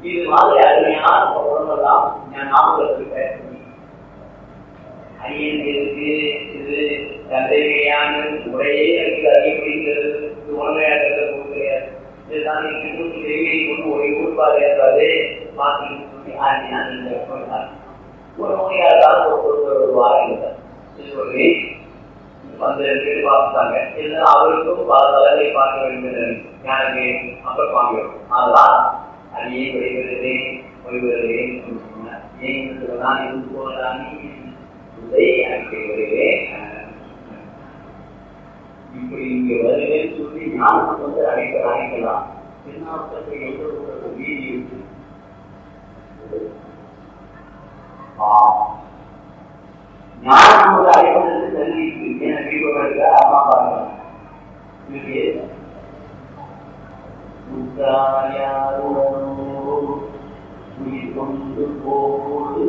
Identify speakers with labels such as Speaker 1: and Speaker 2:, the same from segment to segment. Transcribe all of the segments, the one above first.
Speaker 1: இது மாதிரி அருமையான உடம்பெல்லாம் நான் ஞாபகத்தில் அரியனுக்கு இது தந்தையான முறையே எனக்கு அறியப்படுகிறது இது உணவையாக கிடையாது இதுதான் இன்னும் செய்தியை கொண்டு ஒரு ஊர்பாடு என்பது மாற்றி சொல்லி ஆண்டினார் ஒரு நோயாளர் ஒரு ஒரு வாரம் சொல்லி வந்து பார்த்தாங்க இருந்தாலும் அவருக்கும் பல தலைகளை பார்க்க வேண்டும் எனக்கு மக்கள் வாங்கிறோம் அதனால் அடியே விளைவதில்லை ஓய்வதில்லை சொன்னார் ஏன் சொன்னால் இது போலதான் இதை அறிக்கைகளிலே இப்படி இங்க வருவேன்னு சொல்லி ஞானம் வந்து அழைக்க அழைக்கலாம் திருநாவுக்கு எவ்வளவு வீதி இருக்கு ஞானம் வந்து அழைப்பதற்கு தள்ளி இருக்கு என வீடுகளுக்கு அம்மா பாருங்க உயிர் கொண்டு போது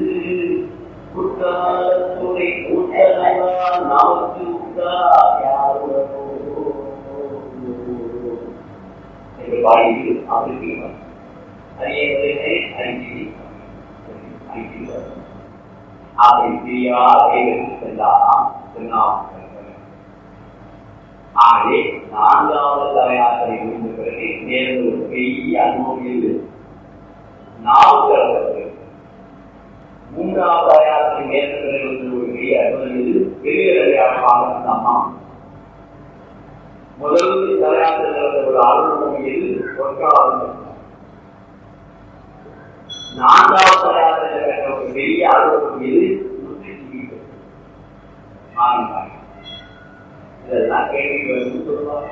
Speaker 1: குற்றாலத்துறை கூட்டலாம் நமக்கு யாருடனோ என்று பாடி அவருக்கு அறியவதனை அறிஞ்சி அறிஞ்சி அப்படி பிரியா கைகளுக்கு சென்றாராம் சொன்னாம் ஆகவே நான்காவது தலையாத்திரை முடிந்த பிறகு நேர்ந்து ஒரு பெரிய அனுபவியில் நாவுக்கு மூன்றாவது அடையாளத்தை மேற்கொண்டு ஒரு பெரிய அனுபவியில் பெரிய அடையாளமாக இருந்த அம்மா முதல் தலையாத்திரத்தில் ஒரு அருள்மொழியில் ஒன்றாவது நான்காவது தலையாத்திரத்தில் ஒரு பெரிய அருள்மொழியில் இதெல்லாம் கேள்வி வந்து சொல்லுவாங்க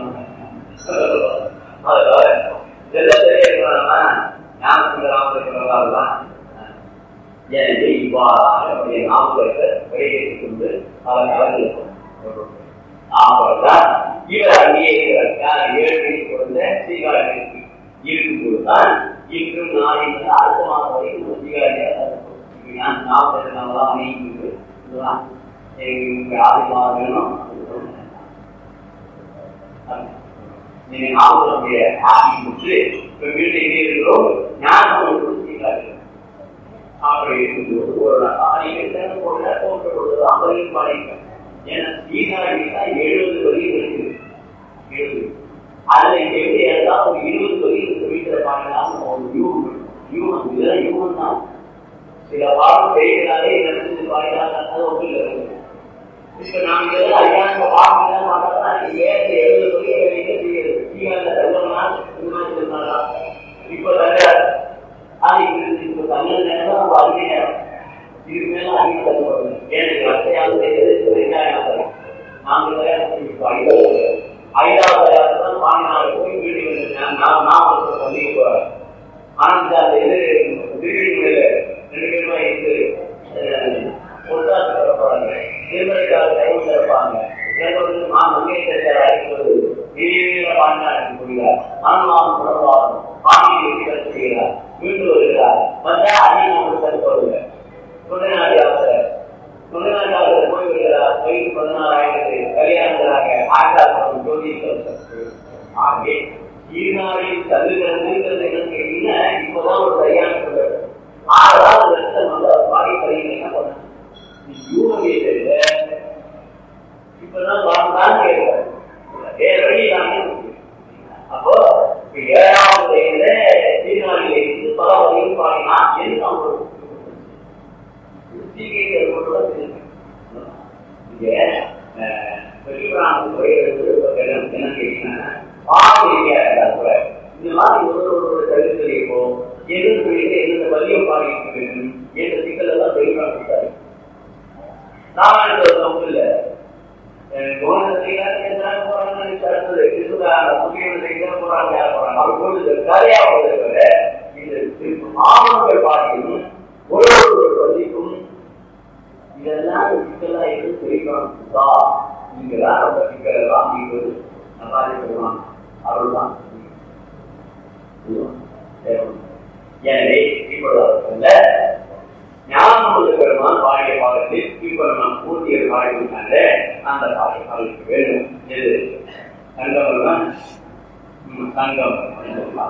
Speaker 1: இதெல்லாம் தெரியணும்னா ஞாபகம் எனவே இவ்வாறாக நம்முடைய நாமக்கத்தை வெளியேற்றிக் கொண்டு பல கலந்து ஆகதான் இவர் அங்கீகரிக்கிறார் ஏழு குழந்த சீகாரத்திற்கு இருக்கும்போதுதான் இன்றும் நாளை வந்து அடுத்த மாதம் வரைக்கும் சீகாரியாக நாமக்கத்தை நம்மளாம் அணிந்து ஆதி மாதம் வேணும் நீங்க நாமக்கலுடைய ஆதி முற்று இப்ப வீட்டில் எங்கே இருக்கிறோம் ஞாபகம் சீகாரிகள் அப்படி இருக்கும்போது ஒரு ஆணையம் போல தோற்றப்படுவது அமரின் பாடிங்க ஏன்னா சீனாடி தான் எழுபது வரி இருக்கு எழுபது அதுல எப்படி இருந்தால் ஒரு இருபது வரி வீட்டில் பாடினாலும் ஒரு யூன் யூன் இதுதான் யூன் தான் சில பாடம் செய்கிறாரே நினைச்சு பாடினாங்க அது ஒன்று இல்லை இப்ப நாங்க இதெல்லாம் ஐயாயிரம் பாடம் பார்த்தா ஏன் எழுபது வரி வைக்க செய்யுது சீனால தள்ளனா இந்த மாதிரி சொன்னாரா இப்ப தங்க அது இப்ப தமிழ் நேரம் நம்ம அறிக்கை நேரம் இதுக்கு மேல அறிக்கை தரப்படுது ஏன் வசையாக செய்வது வெங்காயம் நாங்கள் ஐந்தாவது தான் பாண்டினால போய் வீடு வந்து நான் நாமக்கல் பள்ளி போறேன் ஆனா அந்த இது வீடுகளில் ரெண்டு பேருமா இருந்து பொருளாதார தரப்படுறாங்க திருமலைக்காக டைம் திறப்பாங்க எனக்கு நான் மங்கேஸ்வரர் அழைப்பது நீல பாண்டினா கூறுகிறார் மனமாவும் உணர்வாகும் பாண்டியை செய்கிறார் மீண்டு வருகிறார் வந்தா அதிகம் தடுப்பதில்லை தொழில்நாட்டியாக தொழில்நாட்டாக போய் வருகிறார் வயது பதினாறாயிரத்து கல்யாணங்களாக ஆண்டாளம் ஜோதி ஆகவே ஈர்நாளில் தள்ளுகிறது என்னன்னு கேட்டீங்கன்னா இப்பதான் ஒரு சரியான சொல்றது ஆறாவது வருஷம் வந்து அவர் பாடி பையன் என்ன பண்ண யூனியை தெரியல இப்பதான் வாழ்ந்தான் கேட்கிறார் வேற வழி இல்லாம அப்போ ஏழாவது வயதுல சீர்காழியில இருந்து பல வரையும் பாடினா என்று அவங்க இந்த மாதிரி ஒரு ஒரு கருத்துலையோ எது எந்த வலியம் பாடிட்டு வேண்டும் என்ற சிக்கல் எல்லாம் தெளிவாக கொடுத்தாரு ராமாயணத்துல ஒன்று இல்லை ஆவணங்கள் பாட்டியும் ஒரு ஒரு பள்ளிக்கும் இதெல்லாம் சிக்கலா எது தெரியணும்தா நீங்களாம் ரொம்ப சிக்கல் எல்லாம் நீங்குவது நல்லா இருக்கலாம் அருள்தான் எனவே இப்பொழுது ஞானம் பெருமான் பாடிய பாடத்தில் இப்ப நம்ம பூர்த்திய பாடினால அந்த பாடல் பாடலுக்கு வேண்டும் எது தங்கம் தங்கம்